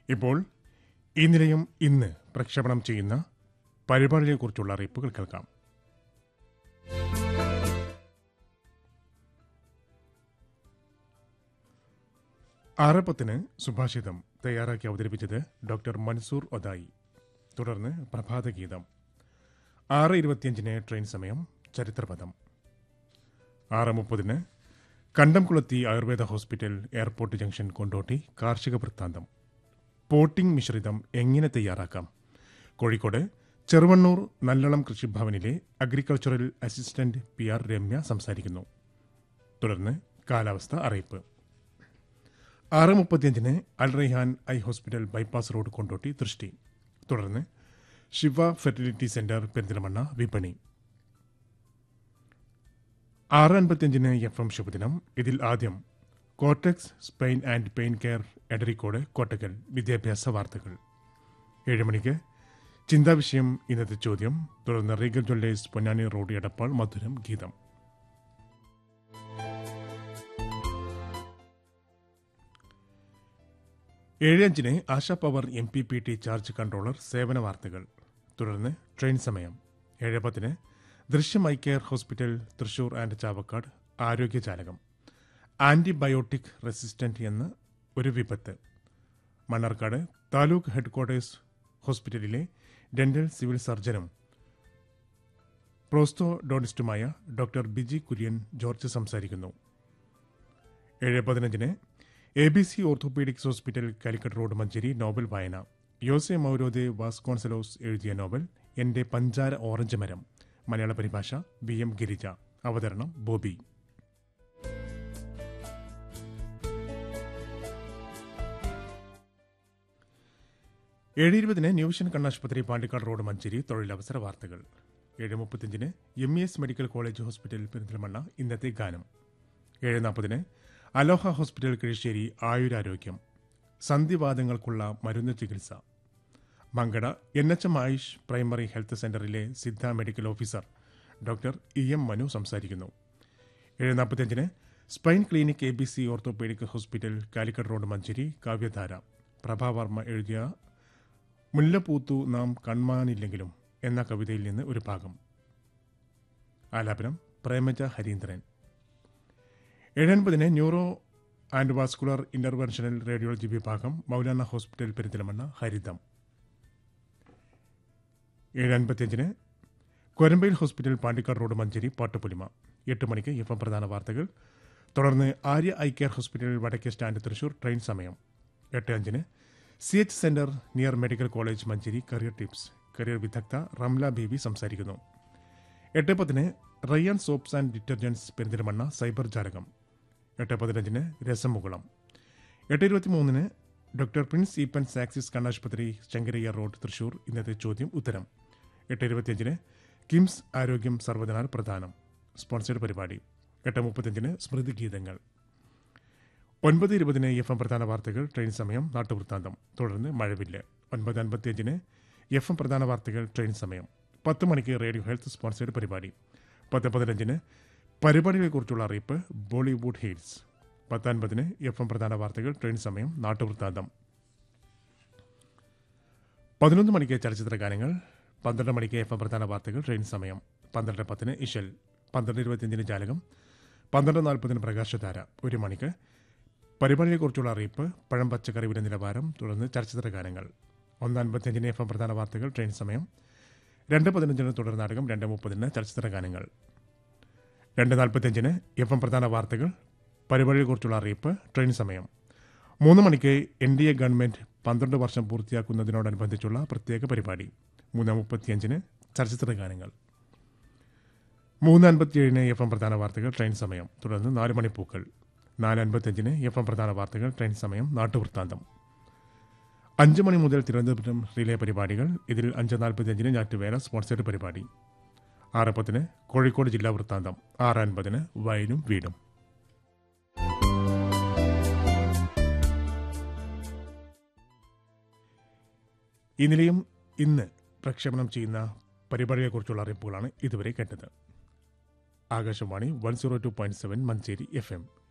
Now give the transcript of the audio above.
ഇപ്പോൾ ഈ നിലയം ഇന്ന് പ്രക്ഷേപണം ചെയ്യുന്ന പരിപാടിയെക്കുറിച്ചുള്ള അറിയിപ്പുകൾ കേൾക്കാം ആറ് പത്തിന് സുഭാഷിതം തയ്യാറാക്കി അവതരിപ്പിച്ചത് ഡോക്ടർ മൻസൂർ ഒതായി തുടർന്ന് പ്രഭാതഗീതം ആറ് ഇരുപത്തിയഞ്ചിന് ട്രെയിൻ സമയം ചരിത്രപഥം ആറ് മുപ്പതിന് Kandamkulathi Ayurveda hospital airport junction Kondotty കാർഷിക വൃത്താന്തം പോട്ടിംഗ് മിശ്രിതം എങ്ങനെ തയ്യാറാക്കാം കോഴിക്കോട് ചെറുവണ്ണൂർ നല്ലളം കൃഷിഭവനിലെ agricultural assistant P R Ramya സംസാരിക്കുന്നു തുടർന്ന് കാലാവസ്ഥ അറിയിപ്പ് ആറ് മുപ്പത്തിയഞ്ചിന് Al Raihan eye hospital bypass road Kondotty ദൃഷ്ടി തുടർന്ന് ശിവ ഫെർട്ടിലിറ്റി സെന്റർ പെരിന്തൽമണ്ണ വിപണി ആറ് അൻപത്തിയഞ്ചിന് എഫ് എം ശുഭദിനം ഇതിൽ ആദ്യം Cortex spine and pain care Edarikode Kottakkal വിദ്യാഭ്യാസ വാർത്തകൾ ഏഴ് മണിക്ക് ചിന്താവിഷയം ഇന്നത്തെ ചോദ്യം തുടർന്ന് Regal jewellers Ponnani road Edappal മധുരം ഗീതം ഏഴ് അഞ്ചിന് Asha power M P P T charge controller സേവന വാർത്തകൾ തുടർന്ന് ട്രെയിൻ സമയം ഏഴ് പത്തിന് ദൃശ്യം eye care hospital Thrissur and Chavakkad ആരോഗ്യജാലകം ആന്റിബയോട്ടിക് റെസിസ്റ്റന്റ് എന്ന ഒരു വിപത്ത് മണ്ണാർക്കാട് താലൂക്ക് ഹെഡ്ക്വാർട്ടേഴ്സ് ഹോസ്പിറ്റലിലെ ഡെന്റൽ സിവിൽ സർജനും പ്രോസ്റ്റോഡോണിസ്റ്റുമായ ഡോക്ടർ ബിജി കുര്യൻ ജോർജ് സംസാരിക്കുന്നു ഏഴ് പതിനഞ്ചിന് A B C orthopaedics hospital Calicut road Manjeri novel വായന യോസെ മൗരോദെ വാസ്കോൺസലോസ് എഴുതിയ നോവൽ എന്റെ പഞ്ചാര ഓറഞ്ച് മരം മലയാള പരിഭാഷ വി എം ഗിരിജ അവതരണം ബോബി ഏഴ് ഇരുപതിന് ന്യൂവിഷൻ കണ്ണാശുപത്രി പാണ്ടിക്കാട് റോഡ് മഞ്ചേരി തൊഴിലവസര വാർത്തകൾ ഏഴ് മുപ്പത്തിയഞ്ചിന് M E S medical college hospital Perinthalmanna ഇന്നത്തെ ഗാനം ഏഴ് നാൽപ്പതിന് അലോഹ ഹോസ്പിറ്റൽ കിഴിശ്ശേരി ആയുരാരോഗ്യം സന്ധിവാദങ്ങൾക്കുള്ള മരുന്ന് ചികിത്സ Mankada N H M AYUSH primary health സെന്ററിലെ Siddha medical officer doctor E M Manu സംസാരിക്കുന്നു ഏഴ് നാൽപ്പത്തിയഞ്ചിന് spine clinic A B C orthopaedic hospital Calicut road Manjeri കാവ്യധാര പ്രഭാവർമ്മ എഴുതിയ മുല്ലപ്പൂത്തു നാം കൺമാനില്ലെങ്കിലും എന്ന കവിതയിൽ നിന്ന് ഒരു ഭാഗം ആലാപനം പ്രേമജ ഹരീന്ദ്രൻ ഏഴൻപതിന് neuro and vascular interventional radiology വിഭാഗം മൗലാന ഹോസ്പിറ്റൽ പെരിന്തൽമണ്ണ ഹരിതം ഏഴ് അൻപത്തിയഞ്ചിന് കൊരമ്പയിൽ ഹോസ്പിറ്റൽ പാണ്ടിക്കാട് റോഡ് മഞ്ചേരി പാട്ടുപുലിമ എട്ട് മണിക്ക് എഫ് എം പ്രധാന വാർത്തകൾ തുടർന്ന് ആര്യ ഐ കെയർ ഹോസ്പിറ്റൽ വടക്കേ സ്റ്റാൻഡ് തൃശൂർ ട്രെയിൻ സമയം എട്ട് അഞ്ചിന് C H centre near medical college Manjeri career tips career വിദഗ്ധ റംല ബേബി സംസാരിക്കുന്നു എട്ട് പത്തിന് Rayyan soaps and detergents Perinthalmanna cyber ജാലകം എട്ട് പതിനഞ്ചിന് രസമുകുളം എട്ട് ഇരുപത്തിമൂന്നിന് ഡോക്ടർ പ്രിൻസ് ഈപ്പൻ സാക്സിസ് കണ്ണാശുപത്രി ശങ്കരയ്യ റോഡ് തൃശൂർ ഇന്നത്തെ ചോദ്യം ഉത്തരം എട്ട് ഇരുപത്തിയഞ്ചിന് കിംസ് ആരോഗ്യം സർവ്വധനാൽ പ്രധാനം സ്പോൺസേഡ് പരിപാടി എട്ട് മുപ്പത്തിയഞ്ചിന് സ്മൃതി ഗീതങ്ങൾ ഒൻപത് ഇരുപതിന് എഫ് എം പ്രധാന വാർത്തകൾ ട്രെയിൻ സമയം നാട്ടുവൃത്താന്തം തുടർന്ന് മഴവില്ല് ഒൻപത് അൻപത്തിയഞ്ചിന് എഫ് എം പ്രധാന വാർത്തകൾ ട്രെയിൻ സമയം പത്ത് മണിക്ക് റേഡിയോ ഹെൽത്ത് സ്പോൺസേഡ് പരിപാടി പത്ത് പതിനഞ്ചിന് പരിപാടികളെക്കുറിച്ചുള്ള അറിയിപ്പ് ബോളിവുഡ് ഹീൽസ് പത്തൊൻപതിന് എഫ് എം പ്രധാന വാർത്തകൾ ട്രെയിൻ സമയം നാട്ടുവൃത്താന്തം പതിനൊന്ന് മണിക്ക് ചലച്ചിത്ര ഗാനങ്ങൾ പന്ത്രണ്ട് മണിക്ക് എഫ് എം പ്രധാന വാർത്തകൾ ട്രെയിൻ സമയം പന്ത്രണ്ട് പത്തിന് ഇഷൽ പന്ത്രണ്ട് ഇരുപത്തിയഞ്ചിന് ജാലകം പന്ത്രണ്ട് നാൽപ്പതിന് പ്രകാശധാര ഒരു മണിക്ക് പരിപാടിയെക്കുറിച്ചുള്ള അറിയിപ്പ് പഴം പച്ചക്കറി വില നിലവാരം തുടർന്ന് ചലച്ചിത്ര ഗാനങ്ങൾ ഒന്ന് അൻപത്തിയഞ്ചിന് എഫ് എം പ്രധാന വാർത്തകൾ ട്രെയിൻ സമയം രണ്ട് പതിനഞ്ചിന് തുടർ നാടകം രണ്ട് മുപ്പതിന് ചലച്ചിത്ര ഗാനങ്ങൾ രണ്ട് നാൽപ്പത്തിയഞ്ചിന് എഫ് എം പ്രധാന വാർത്തകൾ പരിപാടിയെക്കുറിച്ചുള്ള അറിയിപ്പ് ട്രെയിൻ സമയം മൂന്ന് മണിക്ക് എൻ ഡി എ ഗവൺമെന്റ് പന്ത്രണ്ട് വർഷം പൂർത്തിയാക്കുന്നതിനോടനുബന്ധിച്ചുള്ള പ്രത്യേക പരിപാടി മൂന്ന് മുപ്പത്തിയഞ്ചിന് ചലച്ചിത്ര ഗാനങ്ങൾ മൂന്ന് അൻപത്തിയേഴിന് എഫ് എം പ്രധാന വാർത്തകൾ ട്രെയിൻ സമയം തുടർന്ന് നാല് മണി പൂക്കൾ നാല് അൻപത്തിയഞ്ചിന് എഫ് എം പ്രധാന വാർത്തകൾ ട്രെയിൻ സമയം നാട്ടുവൃത്താന്തം അഞ്ച് മണി മുതൽ തിരുവനന്തപുരം റിലേ പരിപാടികൾ ഇതിൽ അഞ്ച് നാൽപ്പത്തിയഞ്ചിന് ഞാറ്റുവേല സ്പോൺസേഡ് പരിപാടി ആറ് പത്തിന് കോഴിക്കോട് ജില്ലാ വൃത്താന്തം ആറ് അൻപതിന് വയലും വീടും ഈ നിലയം ഇന്ന് പ്രക്ഷേപണം ചെയ്യുന്ന പരിപാടിയെക്കുറിച്ചുള്ള അറിയിപ്പുകളാണ് ഇതുവരെ കേട്ടത് Akashvani one zero two point seven Manjeri F M